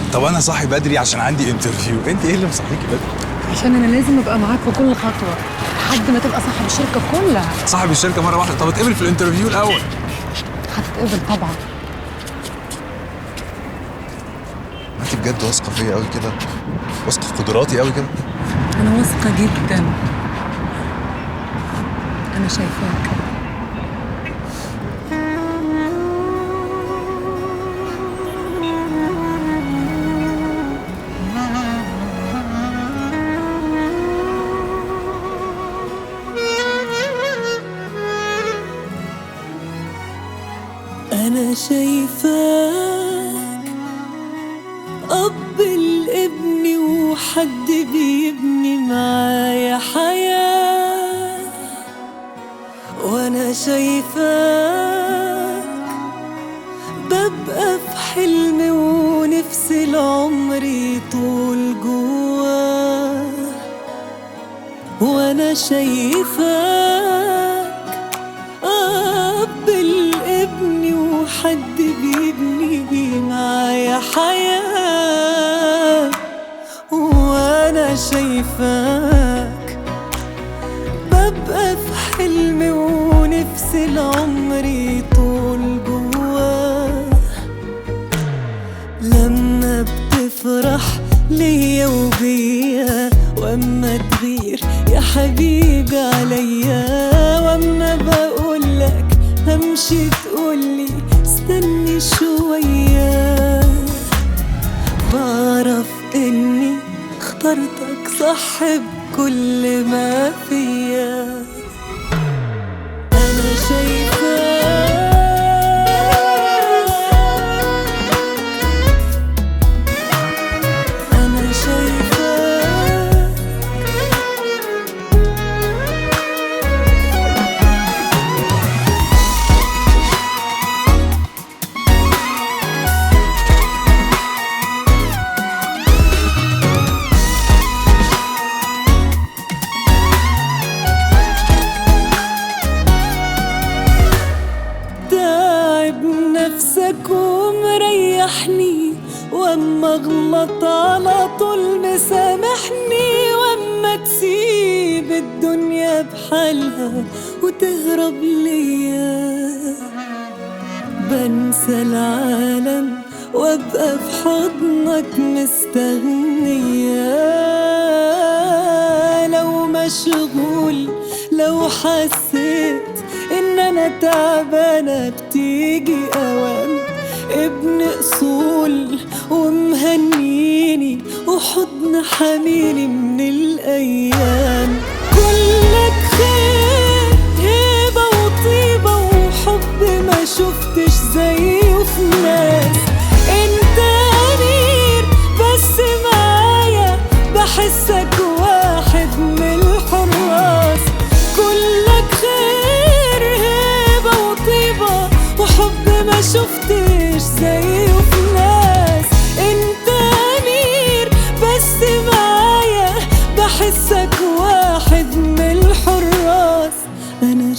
طب انا صاحي بدري عشان عندي انترفيو انت ايه اللي مصحيكي بدري عشان انا لازم ابقى معاك في كل خطوه لحد ما تبقى صاحب الشركه كلها صاحب الشركه مره واحده طب اتقبل في الانترفيو الاول هتتقبل طبعا انت بجد واثقه فيا قوي كده واثقه في قدراتي قوي كده انا واثقه جدا انا شايفاك أنا شايفاك أب الابن وحد بيبني معايا حياة وأنا شايفاك ببقى في حلم ونفسي العمر يطول جواه وأنا شايفاك أب الابن وحد بيبني معايا حياة وأنا شايفاك ببقى في حلم ونفسي العمر يطول جواه لما بتفرح ليا وبيا واما تغير يا حبيبي عليا واما بقولك همشي تقولي استني شوية بعرف اني اخترتك صح بكل ما فيا انا شايفاك أنا شايفاك تعب نفسك ومريحني واما اغلط على طول مسامحني واما تسيب الدنيا بحالها وتهرب ليا بنسى العالم وابقى في حضنك مستغنية لو مشغول لو حسيت ان انا تعبانة بتيجي اوام ابن اصول ومهنيني وحضن حميني من الايام كلك خير هبة وطيبة وحب ما شفتش زيه في ناس انت امير بس معايا بحسك واحد من الحراس كلك خير هبة وطيبة وحب ما شفتش زيه في ناس انت امير بس معايا بحسك واحد من الحراس انا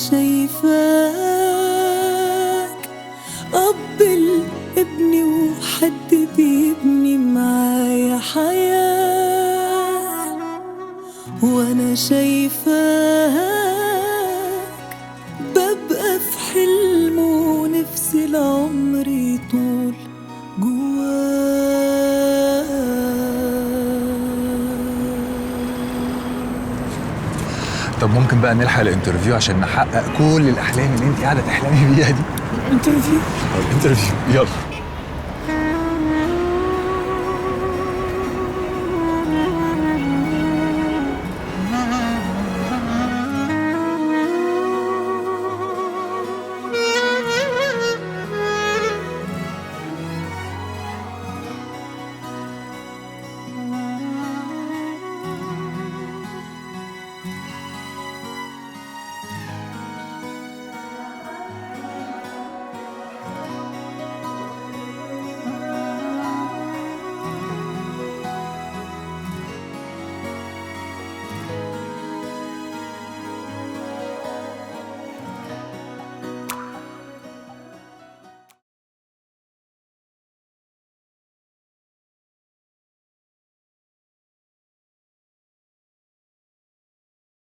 شايفاك اب الابن وحد بيبني معايا حياه وانا شايفاك ببقى في حلم ونفسي العمر يطول جواه طب ممكن بقى نلحق الانترفيو عشان نحقق كل الاحلام اللي انت قاعده تحلمي بيها دي انترفيو الانترفيو يلا